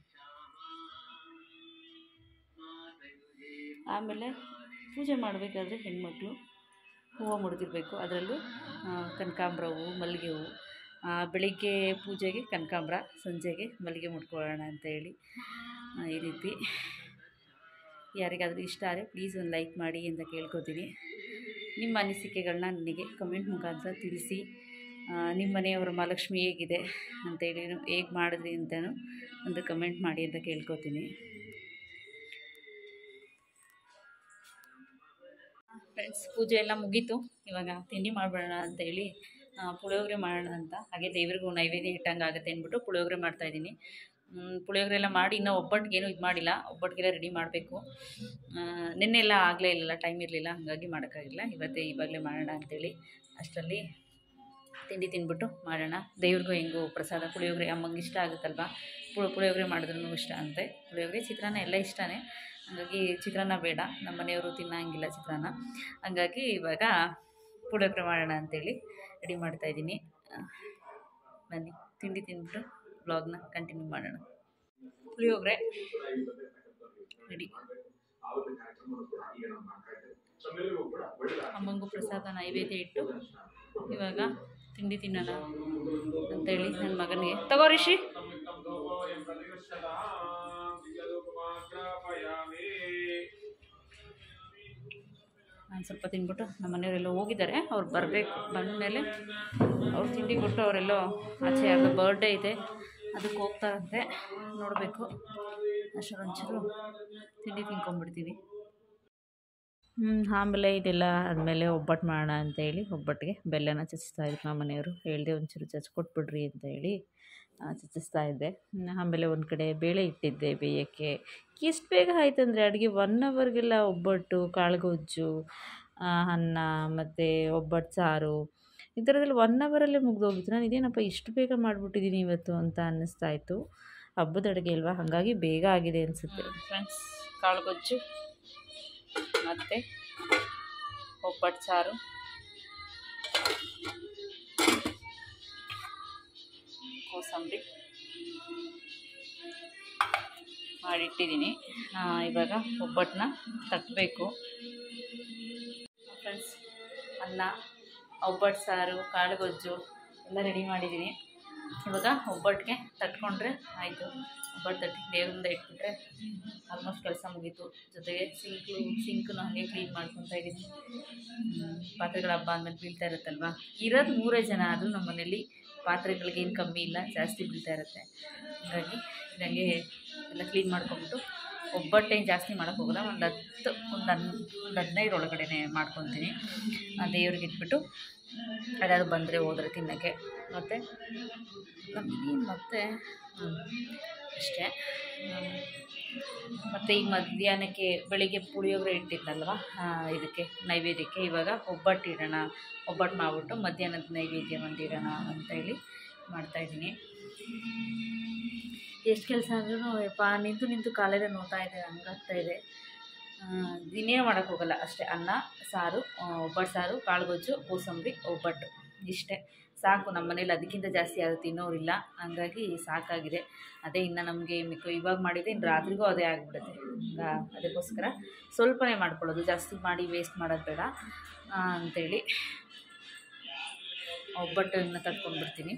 ಆಮೇಲೆ ಪೂಜೆ ಮಾಡಬೇಕಾದ್ರೆ ಹೆಣ್ಮಕ್ಳು ಹೂವು ಮುಡ್ದಿರಬೇಕು ಅದರಲ್ಲೂ ಆ, ಕನಕಾಂಬ್ರ ಹೂವು ಮಲ್ಲಿಗೆ ಹೂವು ಆ, ಬೆಳಿಗ್ಗೆ ಪೂಜೆಗೆ ಕನಕಾಂಬ್ರ ಸಂಜೆಗೆ ಮಲ್ಲಿಗೆ ಮುಡ್ಕೊಳ್ಳೋಣ ಅಂತ ಹೇಳಿ ಆ, ಈ ರೀತಿ ಯಾರಿಗಾದರೂ ಇಷ್ಟ ಆದರೆ ಪ್ಲೀಸ್ ಒಂದು ಲೈಕ್ ಮಾಡಿ ಅಂತ ಕೇಳ್ಕೊತೀನಿ ನಿಮ್ಮ ಅನಿಸಿಕೆಗಳನ್ನ ನನಗೆ ಕಮೆಂಟ್ ಮುಖಾಂತರ ತಿಳಿಸಿ ಆ, ನಿಮ್ಮ ಮನೆಯವರ ಮಹಾಲಕ್ಷ್ಮಿ ಹೇಗಿದೆ ಅಂತೇಳಿ ಹೇಗೆ ಮಾಡಿದ್ರಿ ಅಂತಲೂ ಒಂದು ಕಮೆಂಟ್ ಮಾಡಿ ಅಂತ ಕೇಳ್ಕೊತೀನಿ ಫ್ರೆಂಡ್ಸ್ ಪೂಜೆ ಎಲ್ಲ ಮುಗೀತು ಇವಾಗ ತಿಂಡಿ ಮಾಡಬೇಡ ಅಂತೇಳಿ ಆ, ಪುಳಿಯೋಗರೆ ಮಾಡೋಣ ಅಂತ ಹಾಗೆ ದೇವ್ರಿಗೂ ನೈವೇದ್ಯ ಇಟ್ಟಂಗೆ ಆಗುತ್ತೆ ಅಂದ್ಬಿಟ್ಟು ಪುಳಿಯೋಗರೆ ಮಾಡ್ತಾಯಿದ್ದೀನಿ ಪುಳಿಯೋಗರೆ ಎಲ್ಲ ಮಾಡಿ ಇನ್ನೂ ಒಬ್ಬಟ್ಟಿಗೇನು ಇದು ಮಾಡಿಲ್ಲ ಒಬ್ಬಟ್ಟಿಗೆಲ್ಲ ರೆಡಿ ಮಾಡಬೇಕು ನಿನ್ನೆ ಎಲ್ಲ ಆಗಲೇ ಇಲ್ಲಲ್ಲ ಟೈಮ್ ಇರಲಿಲ್ಲ ಹಾಗಾಗಿ ಮಾಡೋಕ್ಕಾಗಿಲ್ಲ ಇವತ್ತೇ ಇವಾಗಲೇ ಮಾಡೋಣ ಅಂತೇಳಿ ಅಷ್ಟರಲ್ಲಿ ತಿಂಡಿ ತಿಂದ್ಬಿಟ್ಟು ಮಾಡೋಣ ದೇವ್ರಿಗೂ ಹೆಂಗೂ ಪ್ರಸಾದ ಪುಳಿಯೋಗರೆ ಅಮ್ಮಂಗೆ ಇಷ್ಟ ಆಗುತ್ತಲ್ವ ಪುಳಿ ಪುಳಿಯೋಗರೆ ಮಾಡಿದ್ರೂ ಇಷ್ಟ ಅಂತೆ ಪುಳಿಯೋಗರೆ ಚಿತ್ರಾನ್ನ ಎಲ್ಲ ಇಷ್ಟನೇ ಹಾಗಾಗಿ ಚಿತ್ರಾನ್ನ ಬೇಡ ನಮ್ಮ ಮನೆಯವರು ತಿನ್ನಂಗಿಲ್ಲ ಚಿತ್ರಾನ್ನ ಹಾಗಾಗಿ ಇವಾಗ ಪುಳಿಯೋಗರೆ ಮಾಡೋಣ ಅಂತೇಳಿ ರೆಡಿ ಮಾಡ್ತಾಯಿದ್ದೀನಿ ಬನ್ನಿ ತಿಂಡಿ ತಿಂದ್ಬಿಟ್ಟು ಬ್ಲಾಗ್ನ ಕಂಟಿನ್ಯೂ ಮಾಡೋಣ ಪುಳಿಯೋಗರೆ ರೆಡಿ ಅಮ್ಮಂಗೂ ಪ್ರಸಾದ ನೈವೇದ್ಯ ಇಟ್ಟು ಇವಾಗ ತಿಂಡಿ ತಿನ್ನೋಣ ಅಂತೇಳಿ ನನ್ನ ಮಗನಿಗೆ ತಗೋ ರಿಷಿ ನಾನು ಸ್ವಲ್ಪ ತಿಂದ್ಬಿಟ್ಟು ನಮ್ಮ ಮನೆಯವರೆಲ್ಲ ಹೋಗಿದ್ದಾರೆ ಅವ್ರು ಬರಬೇಕು ಬಂದ ಮೇಲೆ ಅವ್ರು ತಿಂಡಿ ಕೊಟ್ಟು ಅವರೆಲ್ಲೋ ಆಚೆ ಯಾರ್ದೋ ಬರ್ಡೇ ಇದೆ ಅದಕ್ಕೆ ಹೋಗ್ತಾರಂತೆ ನೋಡಬೇಕು ಅಷ್ಟರಲ್ಲಿ ಒಂಚೂರು ತಿಂಡಿ ತಿನ್ಕೊಂಬಿಡ್ತೀವಿ ಹ್ಞೂ ಆಮೇಲೆ ಇದೆಲ್ಲ ಆದಮೇಲೆ ಒಬ್ಬಟ್ಟು ಮಾಡೋಣ ಅಂತೇಳಿ ಒಬ್ಬಟ್ಟಿಗೆ ಬೆಲ್ಲನ ಚಚ್ಚಿಸ್ತಾ ಇದ್ರು ನಮ್ಮ ಮನೆಯವರು ಹೇಳ್ದೆ ಒಂಚೂರು ಚಚ್ಕೊಟ್ಬಿಡ್ರಿ ಅಂತ ಹೇಳಿ ಆ, ಚಚ್ಚಿಸ್ತಾ ಇದ್ದೆ ಹ್ಮ್, ಆಮೇಲೆ ಒಂದು ಕಡೆ ಬೇಳೆ ಇಟ್ಟಿದ್ದೆ ಬೇಯೋಕ್ಕೆ ಎಷ್ಟು ಬೇಗ ಆಯ್ತು ಅಂದರೆ ಅಡುಗೆ ಒನ್ ಅವರ್ಗೆಲ್ಲ ಒಬ್ಬಟ್ಟು ಕಾಳುಗೊಜ್ಜು ಆ, ಅನ್ನ ಮತ್ತು ಒಬ್ಬಟ್ಟು ಸಾರು ಈ ಥರದಲ್ಲಿ ಒನ್ ಅವರಲ್ಲೇ ಮುಗ್ದೋಗಿತ್ತು ನಾನು ಇದೇನಪ್ಪ ಇಷ್ಟು ಬೇಗ ಮಾಡಿಬಿಟ್ಟಿದ್ದೀನಿ ಇವತ್ತು ಅಂತ ಅನ್ನಿಸ್ತಾ ಇತ್ತು ಹಬ್ಬದ ಅಡುಗೆ ಅಲ್ವಾ ಹಾಗಾಗಿ ಬೇಗ ಆಗಿದೆ ಅನಿಸುತ್ತೆ ಫ್ರೆಂಡ್ಸ್ ಕಾಳುಗೊಜ್ಜು ಮತ್ತು ಒಬ್ಬಟ್ಟು ಸಾರು ಕೋಸಂಬರಿ ಮಾಡಿಟ್ಟಿದ್ದೀನಿ ಆ, ಇವಾಗ ಒಬ್ಬಟ್ಟನ್ನ ತಟ್ಟಬೇಕು ಫ್ರೆಂಡ್ಸ್ ಅನ್ನ ಒಬ್ಬಟ್ಟು ಸಾರು ಕಾಳುಗೊಜ್ಜು ಎಲ್ಲ ರೆಡಿ ಮಾಡಿದ್ದೀನಿ ಇವಾಗ ಒಬ್ಬಟ್ಟಿಗೆ ತಟ್ಕೊಂಡ್ರೆ ಆಯಿತು ಒಬ್ಬಟ್ಟು ತಟ್ಟಿ ದೇವ್ರ ಮುಂದೆ ಇಟ್ಬಿಟ್ರೆ ಆಲ್ಮೋಸ್ಟ್ ಕೆಲಸ ಮುಗೀತು ಜೊತೆಗೆ ಸಿಂಕು ಸಿಂಕನ್ನು ಹಾಗೆ ಕ್ಲೀನ್ ಮಾಡ್ಕೊತಾ ಇದ್ದೀನಿ ಹ್ಮ್, ಪಾತ್ರೆಗಳ ಹಬ್ಬ ಅಂದಮೇಲೆ ಬೀಳ್ತಾ ಇರುತ್ತಲ್ವ ಇರೋದು ಮೂರೇ ಜನ ಆದರೂ ನಮ್ಮ ಮನೇಲಿ ಪಾತ್ರೆಗಳಿಗೆ ಏನು ಕಮ್ಮಿ ಇಲ್ಲ ಜಾಸ್ತಿ ಬೀಳ್ತಾ ಇರುತ್ತೆ ಹಾಗಾಗಿ ನನಗೆ ಎಲ್ಲ ಕ್ಲೀನ್ ಮಾಡ್ಕೊಂಬಿಟ್ಟು ಒಬ್ಬಟ್ಟೇನು ಜಾಸ್ತಿ ಮಾಡೋಕ್ಕೆ ಹೋಗಲ್ಲ ಒಂದು ಹತ್ತು ಒಂದು ಹನ್ ಒಂದು ಹದಿನೈದು ಒಳಗಡೆ ಮಾಡ್ಕೊತೀನಿ ಆ ದೇವ್ರಿಗೆ ಇಟ್ಬಿಟ್ಟು ಯಾರಾದ್ರು ಬಂದರೆ ಹೋದರೆ ತಿನ್ನೋಕ್ಕೆ ಮತ್ತು ನಮಗೇನು ಮತ್ತೆ ಹ್ಮ್, ಅಷ್ಟೇ ಹ್ಮ್. ಮತ್ತು ಈಗ ಮಧ್ಯಾಹ್ನಕ್ಕೆ ಬೆಳಿಗ್ಗೆ ಪುಳಿಯೋಗರೆ ಇಟ್ಟಿದ್ದಲ್ವ ಆ, ಇದಕ್ಕೆ ನೈವೇದ್ಯಕ್ಕೆ ಇವಾಗ ಒಬ್ಬಟ್ಟು ಇಡೋಣ ಒಬ್ಬಟ್ಟು ಮಾಡಿಬಿಟ್ಟು ಮಧ್ಯಾಹ್ನದ ನೈವೇದ್ಯ ಒಂದಿಡೋಣ ಅಂತೇಳಿ ಮಾಡ್ತಾಯಿದ್ದೀನಿ ಎಷ್ಟು ಕೆಲಸ ಅಂದ್ರೂ ಯಪ್ಪ ನಿಂತು ನಿಂತು ಕಾಲೆಲ್ಲ ನೋವ್ತಾ ಇದೆ ಹಂಗಾಗ್ತಾ ಇದೆ ಇನ್ನೇನು ಮಾಡೋಕ್ಕೆ ಹೋಗಲ್ಲ ಅಷ್ಟೇ ಅನ್ನ ಸಾರು ಆ, ಒಬ್ಬಟ್ಟು ಸಾರು ಕಾಳುಗೊಜ್ಜು ಕೋಸಂಬರಿ ಒಬ್ಬಟ್ಟು ಇಷ್ಟೇ ಸಾಕು ನಮ್ಮ ಮನೇಲಿ ಅದಕ್ಕಿಂತ ಜಾಸ್ತಿ ಯಾರು ತಿನ್ನೋರಿಲ್ಲ ಹಂಗಾಗಿ ಸಾಕಾಗಿದೆ ಅದೇ ಇನ್ನು ನಮಗೆ ಮಿಕ್ಕ ಇವಾಗ ಮಾಡಿದರೆ ಇನ್ನು ರಾತ್ರಿಗೂ ಅದೇ ಆಗಿಬಿಡುತ್ತೆ ಹಂಗ ಅದಕ್ಕೋಸ್ಕರ ಸ್ವಲ್ಪನೇ ಮಾಡ್ಕೊಳ್ಳೋದು ಜಾಸ್ತಿ ಮಾಡಿ ವೇಸ್ಟ್ ಮಾಡೋದು ಬೇಡ ಆ, ಅಂಥೇಳಿ ಒಬ್ಬಟ್ಟನ್ನು ತಟ್ಕೊಂಡ್ಬಿಡ್ತೀನಿ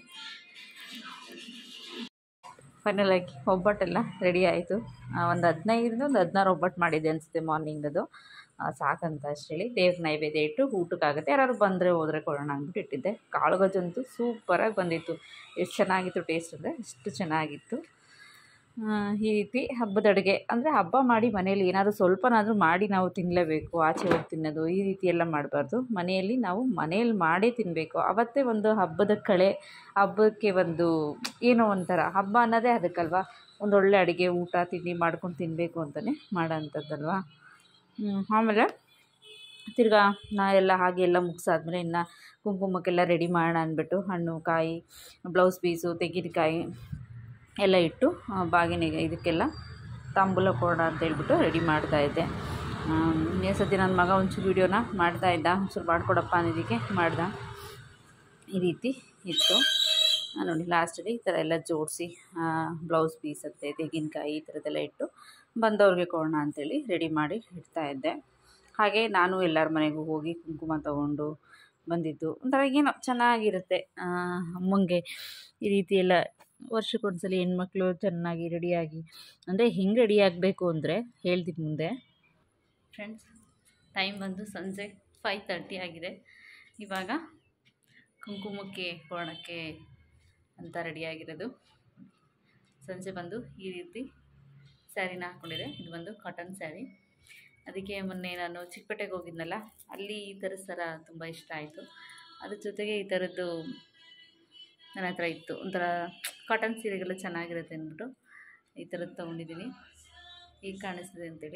ಫೈನಲ್ ಆಗಿ ಒಬ್ಬಟ್ಟೆಲ್ಲ ರೆಡಿ ಆಯಿತು ಒಂದು ಹದಿನೈದರಿಂದ ಒಂದು ಹದಿನಾರು ಒಬ್ಬಟ್ಟು ಮಾಡಿದ್ದೆ ಅನಿಸುತ್ತೆ ಮಾರ್ನಿಂಗದು ಸಾಕಂತ ಅಷ್ಟೇಳಿ ದೇವ್ರ ನೈವೇದ್ಯ ಇಟ್ಟು ಊಟಕ್ಕಾಗುತ್ತೆ ಯಾರು ಬಂದರೆ ಹೋದರೆ ಕೊಡೋಣ ಅಂದ್ಬಿಟ್ಟು ಇಟ್ಟಿದ್ದೆ ಕಾಳುಗೊಜ್ಜಂತೂ ಸೂಪರಾಗಿ ಬಂದಿತ್ತು ಎಷ್ಟು ಚೆನ್ನಾಗಿತ್ತು ಟೇಸ್ಟ್ ಅಂದರೆ ಅಷ್ಟು ಚೆನ್ನಾಗಿತ್ತು ಆ, ಈ ರೀತಿ ಹಬ್ಬದ ಅಡುಗೆ ಅಂದರೆ ಹಬ್ಬ ಮಾಡಿ ಮನೇಲಿ ಏನಾದರೂ ಸ್ವಲ್ಪನಾದರೂ ಮಾಡಿ ನಾವು ತಿನ್ನಲೇಬೇಕು ಆಚೆ ಹೋಗಿ ತಿನ್ನೋದು ಈ ರೀತಿ ಎಲ್ಲ ಮಾಡಬಾರ್ದು ಮನೆಯಲ್ಲಿ ನಾವು ಮನೇಲಿ ಮಾಡೇ ತಿನ್ನಬೇಕು ಅವತ್ತೇ ಒಂದು ಹಬ್ಬದ ಕಳೆ ಹಬ್ಬಕ್ಕೆ ಒಂದು ಏನೋ ಒಂಥರ ಹಬ್ಬ ಅನ್ನೋದೇ ಅದಕ್ಕಲ್ವಾ ಒಂದೊಳ್ಳೆ ಅಡುಗೆ ಊಟ ತಿಂಡಿ ಮಾಡ್ಕೊಂಡು ತಿನ್ನಬೇಕು ಅಂತಲೇ ಮಾಡೋ ಅಂಥದ್ದಲ್ವಾ ಹ್ಮ್, ಆಮೇಲೆ ತಿರ್ಗಾ ನಾ ಎಲ್ಲ ಹಾಗೆ ಎಲ್ಲ ಮುಗಿಸಾದ್ಮೇಲೆ ಇನ್ನು ಕುಂಕುಮಕ್ಕೆಲ್ಲ ರೆಡಿ ಮಾಡೋಣ ಅಂದ್ಬಿಟ್ಟು ಹಣ್ಣು ಕಾಯಿ ಬ್ಲೌಸ್ ಪೀಸು ತೆಂಗಿನಕಾಯಿ ಎಲ್ಲ ಇಟ್ಟು ಆ, ಬಾಗಿನಿಗೆ ಇದಕ್ಕೆಲ್ಲ ತಾಂಬೂಲ ಕೊಡೋಣ ಅಂತ ಹೇಳ್ಬಿಟ್ಟು ರೆಡಿ ಮಾಡ್ತಾಯಿದ್ದೆ ಈ ಸತಿ ನನ್ನ ಮಗ ಒಂಚೂರು ವೀಡಿಯೋನ ಮಾಡ್ತಾಯಿದ್ದ ಒಂಚೂರು ಮಾಡಿಕೊಡಪ್ಪ ಅನ್ನೋದಕ್ಕೆ ಮಾಡ್ದ ಈ ರೀತಿ ಇತ್ತು ಆ, ನೋಡಿ ಲಾಸ್ಟಲ್ಲಿ ಈ ಥರ ಎಲ್ಲ ಜೋಡಿಸಿ ಬ್ಲೌಸ್ ಪೀಸ್ ಅಂತೆ ತೆಂಗಿನಕಾಯಿ ಈ ಥರದ್ದೆಲ್ಲ ಇಟ್ಟು ಬಂದವ್ರಿಗೆ ಕೊಡೋಣ ಅಂಥೇಳಿ ರೆಡಿ ಮಾಡಿ ಇಡ್ತಾ ಇದ್ದೆ ಹಾಗೆ ನಾನು ಎಲ್ಲರ ಮನೆಗೂ ಹೋಗಿ ಕುಂಕುಮ ತಗೊಂಡು ಬಂದಿದ್ದು ಒಂಥರ ಏನೋ ಚೆನ್ನಾಗಿರುತ್ತೆ ಆ, ಅಮ್ಮಂಗೆ ಈ ರೀತಿ ಎಲ್ಲ ವರ್ಷಕ್ಕೊಂದ್ಸಲಿ ಹೆಣ್ಮಕ್ಳು ಚೆನ್ನಾಗಿ ರೆಡಿಯಾಗಿ ಅಂದರೆ ಹೆಂಗೆ ರೆಡಿ ಆಗಬೇಕು ಅಂದರೆ ಹೇಳ್ತೀನಿ ಮುಂದೆ ಫ್ರೆಂಡ್ಸ್ ಟೈಮ್ ಬಂದು ಸಂಜೆ ಫೈವ್ ತರ್ಟಿ ಆಗಿದೆ ಇವಾಗ ಕುಂಕುಮಕ್ಕೆ ಕೋಣಕ್ಕೆ ಅಂತ ರೆಡಿಯಾಗಿರೋದು ಸಂಜೆ ಬಂದು ಈ ರೀತಿ ಸ್ಯಾರಿನ ಹಾಕ್ಕೊಂಡಿದೆ ಇದು ಬಂದು ಕಾಟನ್ ಸ್ಯಾರಿ ಅದಕ್ಕೆ ಮೊನ್ನೆ ನಾನು ಚಿಕ್ಕಪೇಟೆಗೆ ಹೋಗಿದ್ನಲ್ಲ ಅಲ್ಲಿ ಈ ಥರದ ಸರ ತುಂಬ ಇಷ್ಟ ಆಯಿತು ಅದ್ರ ಜೊತೆಗೆ ಈ ಥರದ್ದು ನನ್ನ ಹತ್ರ ಇತ್ತು ಒಂಥರ ಕಾಟನ್ ಸೀರೆಗೆಲ್ಲ ಚೆನ್ನಾಗಿರುತ್ತೆ ಅಂದ್ಬಿಟ್ಟು ಈ ಥರದ್ದು ತೊಗೊಂಡಿದ್ದೀನಿ ಈಗ ಕಾಣಿಸ್ತಿದೆ ಅಂತೇಳಿ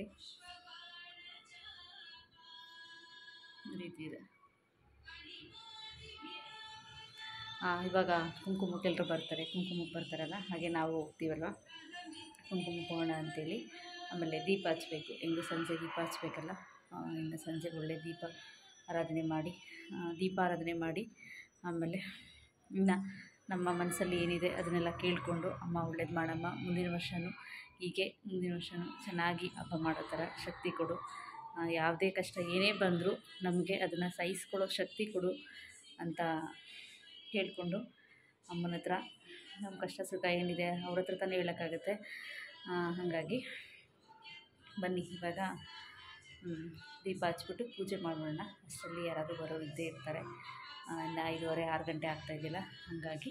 ಈ ರೀತಿ ಇದೆ ಆ, ಇವಾಗ ಕುಂಕುಮಕ್ಕೆ ಎಲ್ಲರೂ ಬರ್ತಾರೆ ಕುಂಕುಮಕ್ಕೆ ಬರ್ತಾರಲ್ಲ ಹಾಗೆ ನಾವು ಹೋಗ್ತೀವಲ್ವ ಕುಂಕುಮ ಹೋಗೋಣ ಅಂತೇಳಿ ಆಮೇಲೆ ದೀಪ ಹಚ್ಬೇಕು ಹೆಂಗೂ ಸಂಜೆ ದೀಪ ಹಚ್ಬೇಕಲ್ಲ ಆ, ಇನ್ನು ಸಂಜೆ ಒಳ್ಳೆ ದೀಪ ಆರಾಧನೆ ಮಾಡಿ ಆ, ದೀಪಾರಾಧನೆ ಮಾಡಿ ಆಮೇಲೆ ಇನ್ನು ನಮ್ಮ ಮನಸ್ಸಲ್ಲಿ ಏನಿದೆ ಅದನ್ನೆಲ್ಲ ಕೇಳಿಕೊಂಡು ಅಮ್ಮ ಒಳ್ಳೇದು ಮಾಡಮ್ಮ ಮುಂದಿನ ವರ್ಷವೂ ಹೀಗೆ ಮುಂದಿನ ವರ್ಷವೂ ಚೆನ್ನಾಗಿ ಹಬ್ಬ ಮಾಡೋ ಥರ ಶಕ್ತಿ ಕೊಡು ಆ, ಯಾವುದೇ ಕಷ್ಟ ಏನೇ ಬಂದರೂ ನಮಗೆ ಅದನ್ನು ಸಹಿಸ್ಕೊಳ್ಳೋ ಶಕ್ತಿ ಕೊಡು ಅಂತ ಕೇಳಿಕೊಂಡು ಅಮ್ಮನ ಹತ್ರ ನಮ್ಮ ಕಷ್ಟ ಸುಖ ಏನಿದೆ ಅವ್ರ ಹತ್ರ ತಾನೇ ಹೇಳೋಕ್ಕಾಗತ್ತೆ ಆ, ಹಾಗಾಗಿ ಬನ್ನಿ ಇವಾಗ ಹ್ಮ್, ದೀಪ ಹಚ್ಬಿಟ್ಟು ಪೂಜೆ ಮಾಡೋಣ ಅಷ್ಟರಲ್ಲಿ ಯಾರಾದರೂ ಬರೋರು ಇದ್ದೇ ಇರ್ತಾರೆ ಆ, ಇನ್ನು ಐದೂವರೆ ಆರು ಗಂಟೆ ಆಗ್ತಾಯಿದ್ದಿಲ್ಲ ಹಾಗಾಗಿ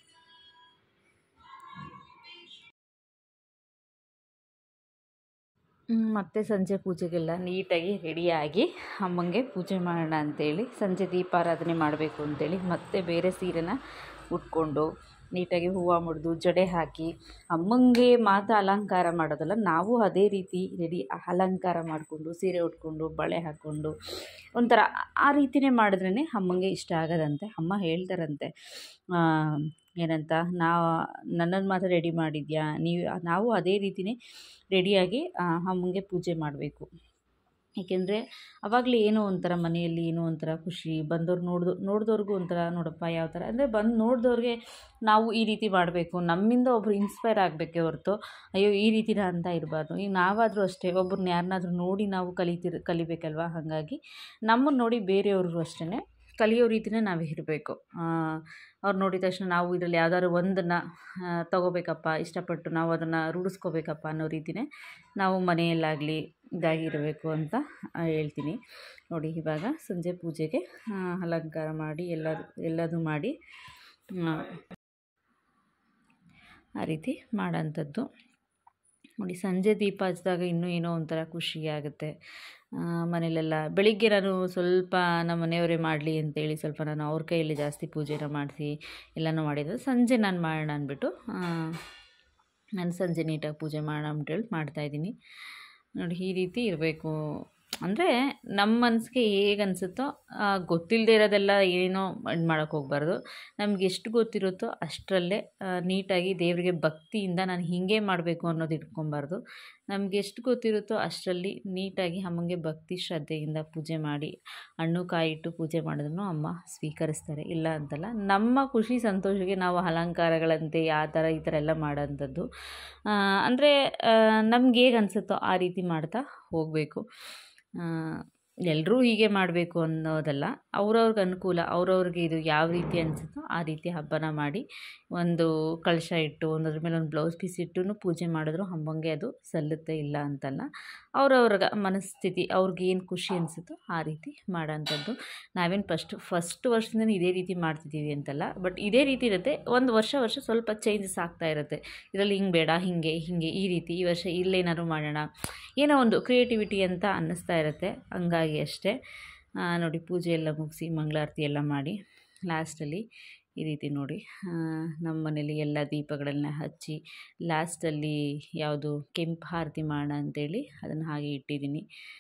ಹ್ಮ್, ಮತ್ತೆ ಸಂಜೆ ಪೂಜೆಗೆಲ್ಲ ನೀಟಾಗಿ ರೆಡಿಯಾಗಿ ಅಮ್ಮಂಗೆ ಪೂಜೆ ಮಾಡೋಣ ಅಂತೇಳಿ ಸಂಜೆ ದೀಪಾರಾಧನೆ ಮಾಡಬೇಕು ಅಂತೇಳಿ ಮತ್ತೆ ಬೇರೆ ಸೀರೆನ ಉಟ್ಕೊಂಡು ನೀಟಾಗಿ ಹೂವು ಮುಡಿದು ಜಡೆ ಹಾಕಿ ಅಮ್ಮಂಗೆ ಮಾತ್ರ ಅಲಂಕಾರ ಮಾಡೋದಲ್ಲ ನಾವು ಅದೇ ರೀತಿ ರೆಡಿ ಅಲಂಕಾರ ಮಾಡಿಕೊಂಡು ಸೀರೆ ಉಟ್ಕೊಂಡು ಬಳೆ ಹಾಕ್ಕೊಂಡು ಒಂಥರ ಆ ರೀತಿಯೇ ಮಾಡಿದ್ರೇ ಅಮ್ಮಂಗೆ ಇಷ್ಟ ಆಗೋದಂತೆ ಅಮ್ಮ ಹೇಳ್ತಾರಂತೆ ಆ, ಏನಂತ ನಾವು ನನ್ನನ್ನು ಮಾತ್ರ ರೆಡಿ ಮಾಡಿದ್ಯಾ ನೀವು ನಾವು ಅದೇ ರೀತಿಯೇ ರೆಡಿಯಾಗಿ ಅಮ್ಮಂಗೆ ಪೂಜೆ ಮಾಡಬೇಕು ಏಕೆಂದರೆ ಆವಾಗಲೇ ಏನೋ ಒಂಥರ ಮನೆಯಲ್ಲಿ ಏನೋ ಒಂಥರ ಖುಷಿ ಬಂದವ್ರು ನೋಡ್ದು ನೋಡಿದವ್ರಿಗೂ ಒಂಥರ ನೋಡಪ್ಪ ಯಾವ ಥರ ಅಂದರೆ ಬಂದು ನೋಡಿದವ್ರಿಗೆ ನಾವು ಈ ರೀತಿ ಮಾಡಬೇಕು ನಮ್ಮಿಂದ ಒಬ್ರು ಇನ್ಸ್ಪೈರ್ ಆಗಬೇಕೇ ಹೊರತು ಅಯ್ಯೋ ಈ ರೀತಿನ ಅಂತ ಇರಬಾರ್ದು ಈಗ ನಾವಾದರೂ ಅಷ್ಟೇ ಒಬ್ರನ್ನ ಯಾರನ್ನಾದ್ರೂ ನೋಡಿ ನಾವು ಕಲಿತಿರ್ ಕಲಿಬೇಕಲ್ವ ಹಾಗಾಗಿ ನಮ್ಮನ್ನು ನೋಡಿ ಬೇರೆಯವ್ರಿಗೂ ಅಷ್ಟೇ ಕಲಿಯೋ ರೀತಿನೇ ನಾವು ಇರಬೇಕು ಅವ್ರು ನೋಡಿದ ತಕ್ಷಣ ನಾವು ಇದರಲ್ಲಿ ಯಾವ್ದಾದ್ರು ಒಂದನ್ನು ತಗೋಬೇಕಪ್ಪ ಇಷ್ಟಪಟ್ಟು ನಾವು ಅದನ್ನು ರೂಢಿಸ್ಕೋಬೇಕಪ್ಪ ಅನ್ನೋ ರೀತಿಯೇ ನಾವು ಮನೆಯಲ್ಲಾಗಲಿ ಇದಾಗಿರಬೇಕು ಅಂತ ಆ, ಹೇಳ್ತೀನಿ ನೋಡಿ ಇವಾಗ ಸಂಜೆ ಪೂಜೆಗೆ ಆ, ಅಲಂಕಾರ ಮಾಡಿ ಎಲ್ಲ ಎಲ್ಲದೂ ಮಾಡಿ ಆ, ಆ ರೀತಿ ಮಾಡೋಂಥದ್ದು ನೋಡಿ ಸಂಜೆ ದೀಪ ಹಚ್ಚಿದಾಗ ಇನ್ನೂ ಏನೋ ಒಂಥರ ಖುಷಿ ಆಗುತ್ತೆ ಆ, ಮನೇಲೆಲ್ಲ ಬೆಳಿಗ್ಗೆ ನಾನು ಸ್ವಲ್ಪ ನಮ್ಮ ಮನೆಯವರೇ ಮಾಡಲಿ ಅಂತೇಳಿ ಸ್ವಲ್ಪ ನಾನು ಅವ್ರ ಕೈಯಲ್ಲಿ ಜಾಸ್ತಿ ಪೂಜೆನ ಮಾಡಿಸಿ ಎಲ್ಲನೂ ಮಾಡಿದ್ದು ಸಂಜೆ ನಾನು ಮಾಡೋಣ ಅಂದ್ಬಿಟ್ಟು ನಾನು ಸಂಜೆ ನೀಟಾಗಿ ಪೂಜೆ ಮಾಡೋಣ ಅಂಥೇಳಿ ಮಾಡ್ತಾಯಿದ್ದೀನಿ ನೋಡಿ ಈ ರೀತಿ ಇರಬೇಕು ಅಂದರೆ ನಮ್ಮ ಮನಸ್ಸಿಗೆ ಹೇಗೆ ಅನಿಸುತ್ತೋ ಗೊತ್ತಿಲ್ಲದೆ ಇರೋದೆಲ್ಲ ಏನೋ ಇದು ಮಾಡೋಕ್ಕೆ ಹೋಗ್ಬಾರ್ದು ನಮ್ಗೆ ಎಷ್ಟು ಗೊತ್ತಿರುತ್ತೋ ಅಷ್ಟರಲ್ಲೇ ಆ, ನೀಟಾಗಿ ದೇವರಿಗೆ ಭಕ್ತಿಯಿಂದ ನಾನು ಹೀಗೆ ಮಾಡಬೇಕು ಅನ್ನೋದು ಇಟ್ಕೊಬಾರ್ದು ನಮಗೆ ಎಷ್ಟು ಗೊತ್ತಿರುತ್ತೋ ಅಷ್ಟರಲ್ಲಿ ನೀಟಾಗಿ ಅಮ್ಮಂಗೆ ಭಕ್ತಿ ಶ್ರದ್ಧೆಯಿಂದ ಪೂಜೆ ಮಾಡಿ ಹಣ್ಣು ಕಾಯಿ ಇಟ್ಟು ಪೂಜೆ ಮಾಡಿದ್ರು ಅಮ್ಮ ಸ್ವೀಕರಿಸ್ತಾರೆ ಇಲ್ಲ ಅಂತಲ್ಲ ನಮ್ಮ ಖುಷಿ ಸಂತೋಷಕ್ಕೆ ನಾವು ಅಲಂಕಾರಗಳಂತೆ ಆ ಥರ ಈ ಥರ ಎಲ್ಲ ಮಾಡೋಂಥದ್ದು ಅಂದರೆ ನಮ್ಗೆ ಹೇಗೆ ಅನಿಸುತ್ತೋ ಆ ರೀತಿ ಮಾಡ್ತಾ ಹೋಗಬೇಕು ಎಲ್ಲರೂ ಹೀಗೆ ಮಾಡಬೇಕು ಅನ್ನೋದಲ್ಲ ಅವ್ರವ್ರಿಗೆ ಅನುಕೂಲ ಅವ್ರವ್ರಿಗೆ ಇದು ಯಾವ ರೀತಿ ಅನಿಸುತ್ತೋ ಆ ರೀತಿ ಹಬ್ಬನ ಮಾಡಿ ಒಂದು ಕಳಶ ಇಟ್ಟು ಒಂದದ್ರ ಮೇಲೆ ಒಂದು ಬ್ಲೌಸ್ ಪೀಸ್ ಇಟ್ಟು ಪೂಜೆ ಮಾಡಿದ್ರು ಅಮ್ಮಂಗೆ ಅದು ಸಲ್ಲುತ್ತೆ ಇಲ್ಲ ಅಂತಲ್ಲ ಅವ್ರವ್ರಿಗೆ ಮನಸ್ಥಿತಿ ಅವ್ರಿಗೆ ಏನು ಖುಷಿ ಅನಿಸುತ್ತೋ ಆ ರೀತಿ ಮಾಡೋಂಥದ್ದು ನಾವೇನು ಫಸ್ಟ್ ಫಸ್ಟ್ ವರ್ಷದಿಂದ ಇದೇ ರೀತಿ ಮಾಡ್ತಿದ್ದೀವಿ ಅಂತಲ್ಲ ಬಟ್ ಇದೇ ರೀತಿ ಇರುತ್ತೆ ಒಂದು ವರ್ಷ ವರ್ಷ ಸ್ವಲ್ಪ ಚೇಂಜಸ್ ಆಗ್ತಾ ಇರುತ್ತೆ ಇದರಲ್ಲಿ ಹಿಂಗೆ ಬೇಡ ಹೀಗೆ ಹೀಗೆ ಈ ರೀತಿ ಈ ವರ್ಷ ಇಲ್ಲೇನಾದ್ರು ಮಾಡೋಣ ಏನೋ ಒಂದು ಕ್ರಿಯೇಟಿವಿಟಿ ಅಂತ ಅನ್ನಿಸ್ತಾ ಇರುತ್ತೆ ಹಂಗಾಗಿ ಅಷ್ಟೇ ನೋಡಿ ಪೂಜೆ ಎಲ್ಲ ಮುಗಿಸಿ ಮಂಗಳಾರತಿ ಎಲ್ಲ ಮಾಡಿ ಲಾಸ್ಟಲ್ಲಿ ಈ ರೀತಿ ನೋಡಿ ನಮ್ಮ ಮನೇಲಿ ಎಲ್ಲ ದೀಪಗಳನ್ನ ಹಚ್ಚಿ ಲಾಸ್ಟಲ್ಲಿ ಯಾವುದು ಕೆಂಪು ಆರತಿ ಮಾಡೋಣ ಅಂತೇಳಿ ಅದನ್ನು ಹಾಗೆ ಇಟ್ಟಿದ್ದೀನಿ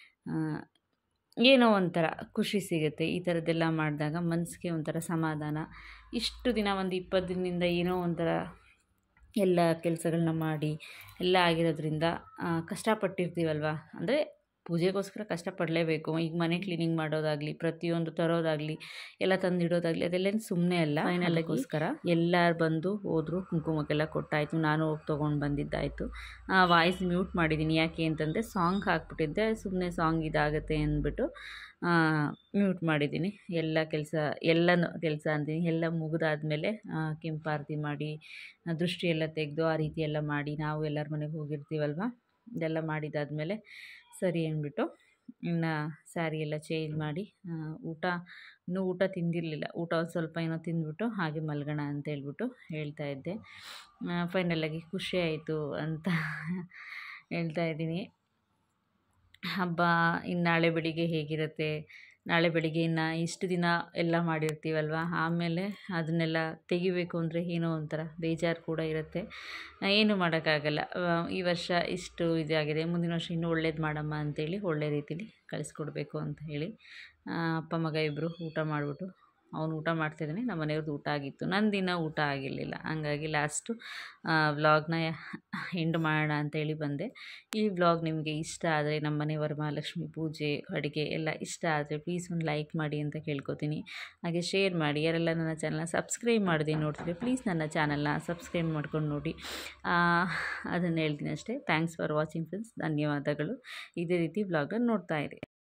ಏನೋ ಒಂಥರ ಖುಷಿ ಸಿಗುತ್ತೆ ಈ ಥರದ್ದೆಲ್ಲ ಮಾಡಿದಾಗ ಮನಸ್ಸಿಗೆ ಒಂಥರ ಸಮಾಧಾನ ಇಷ್ಟು ದಿನ ಒಂದು ಇಪ್ಪತ್ತು ದಿನದಿಂದ ಏನೋ ಒಂಥರ ಎಲ್ಲ ಕೆಲಸಗಳನ್ನ ಮಾಡಿ ಎಲ್ಲ ಆಗಿರೋದ್ರಿಂದ ಕಷ್ಟಪಟ್ಟಿರ್ತೀವಲ್ವ ಅಂದರೆ ಪೂಜೆಗೋಸ್ಕರ ಕಷ್ಟಪಡಲೇಬೇಕು ಈಗ ಮನೆ ಕ್ಲೀನಿಂಗ್ ಮಾಡೋದಾಗಲಿ ಪ್ರತಿಯೊಂದು ತರೋದಾಗಲಿ ಎಲ್ಲ ತಂದಿಡೋದಾಗಲಿ ಅದೆಲ್ಲೇನು ಸುಮ್ಮನೆ ಅಲ್ಲ ಫೈನಲ್ಗೋಸ್ಕರ ಎಲ್ಲರೂ ಬಂದು ಹೋದರು ಕುಂಕುಮಕ್ಕೆಲ್ಲ ಕೊಟ್ಟಾಯಿತು ನಾನು ಹೋಗಿ ತೊಗೊಂಡು ಬಂದಿದ್ದಾಯಿತು ವಾಯ್ಸ್ ಮ್ಯೂಟ್ ಮಾಡಿದ್ದೀನಿ ಯಾಕೆ ಅಂತಂದರೆ ಸಾಂಗ್ ಹಾಕ್ಬಿಟ್ಟಿದ್ದೆ ಸುಮ್ಮನೆ ಸಾಂಗ್ ಇದಾಗುತ್ತೆ ಅಂದ್ಬಿಟ್ಟು ಮ್ಯೂಟ್ ಮಾಡಿದ್ದೀನಿ ಎಲ್ಲ ಕೆಲಸ ಎಲ್ಲನೂ ಕೆಲಸ ಅಂತೀನಿ ಎಲ್ಲ ಮುಗಿದಾದ್ಮೇಲೆ ಕೆಂಪಾರತಿ ಮಾಡಿ ದೃಷ್ಟಿ ಎಲ್ಲ ತೆಗೆದು ಆ ರೀತಿ ಎಲ್ಲ ಮಾಡಿ ನಾವು ಎಲ್ಲರ ಮನೆಗೆ ಹೋಗಿರ್ತೀವಲ್ವ ಇದೆಲ್ಲ ಮಾಡಿದಾದಮೇಲೆ ಸರಿ ಅಂದ್ಬಿಟ್ಟು ಇನ್ನು ಸ್ಯಾರಿ ಎಲ್ಲ ಚೇಂಜ್ ಮಾಡಿ ಊಟ ಇನ್ನೂ ಊಟ ತಿಂದಿರಲಿಲ್ಲ ಊಟ ಒಂದು ಸ್ವಲ್ಪ ಏನೋ ತಿಂದ್ಬಿಟ್ಟು ಹಾಗೆ ಮಲಗೋಣ ಅಂತ ಹೇಳ್ಬಿಟ್ಟು ಹೇಳ್ತಾ ಇದ್ದೆ ಫೈನಲಾಗಿ ಖುಷಿ ಆಯಿತು ಅಂತ ಹೇಳ್ತಾ ಇದ್ದೀನಿ ಹಬ್ಬ ಇನ್ನು ನಾಳೆ ಬೆಳಿಗ್ಗೆ ಹೇಗಿರುತ್ತೆ ನಾಳೆ ಬೆಳಿಗ್ಗೆ ಇನ್ನು ಇಷ್ಟು ದಿನ ಎಲ್ಲ ಮಾಡಿರ್ತೀವಲ್ವ ಆಮೇಲೆ ಅದನ್ನೆಲ್ಲ ತೆಗಿಬೇಕು ಅಂದರೆ ಏನೋ ಒಂಥರ ಬೇಜಾರು ಕೂಡ ಇರುತ್ತೆ ಏನು ಮಾಡೋಕ್ಕಾಗಲ್ಲ ಈ ವರ್ಷ ಇಷ್ಟು ಇದಾಗಿದೆ ಮುಂದಿನ ವರ್ಷ ಇನ್ನೂ ಒಳ್ಳೇದು ಮಾಡಮ್ಮ ಅಂತೇಳಿ ಒಳ್ಳೆ ರೀತಿಲಿ ಕಳಿಸ್ಕೊಡ್ಬೇಕು ಅಂತ ಹೇಳಿ ಅಪ್ಪ ಮಗ ಇಬ್ಬರು ಊಟ ಮಾಡಿಬಿಟ್ಟು ಅವನು ಊಟ ಮಾಡ್ತಿದ್ದಾನೆ ನಮ್ಮ ಮನೆಯವ್ರದ್ದು ಊಟ ಆಗಿತ್ತು ನಂದಿನ ಊಟ ಆಗಿರಲಿಲ್ಲ ಹಂಗಾಗಿ ಲಾಸ್ಟು ವ್ಲಾಗ್ನ ಎಂಡ್ ಮಾಡೋಣ ಅಂತೇಳಿ ಬಂದೆ ಈ ವ್ಲಾಗ್ ನಿಮಗೆ ಇಷ್ಟ ಆದರೆ ನಮ್ಮ ಮನೆ ವರಮಹಾಲಕ್ಷ್ಮಿ ಪೂಜೆ ಅಡುಗೆ ಎಲ್ಲ ಇಷ್ಟ ಆದರೆ ಪ್ಲೀಸ್ ಒಂದು ಲೈಕ್ ಮಾಡಿ ಅಂತ ಕೇಳ್ಕೊತೀನಿ ಹಾಗೆ ಶೇರ್ ಮಾಡಿ ಯಾರೆಲ್ಲ ನನ್ನ ಚಾನಲ್ನ ಸಬ್ಸ್ಕ್ರೈಬ್ ಮಾಡಿದೆ ನೋಡ್ತಿದ್ರೆ ಪ್ಲೀಸ್ ನನ್ನ ಚಾನಲ್ನ ಸಬ್ಸ್ಕ್ರೈಬ್ ಮಾಡ್ಕೊಂಡು ನೋಡಿ ಅದನ್ನು ಹೇಳ್ತೀನಿ ಅಷ್ಟೇ ಥ್ಯಾಂಕ್ಸ್ ಫಾರ್ ವಾಚಿಂಗ್ ಫ್ರೆಂಡ್ಸ್ ಧನ್ಯವಾದಗಳು ಇದೇ ರೀತಿ ವ್ಲಾಗನ್ನು ನೋಡ್ತಾ ಇರಿ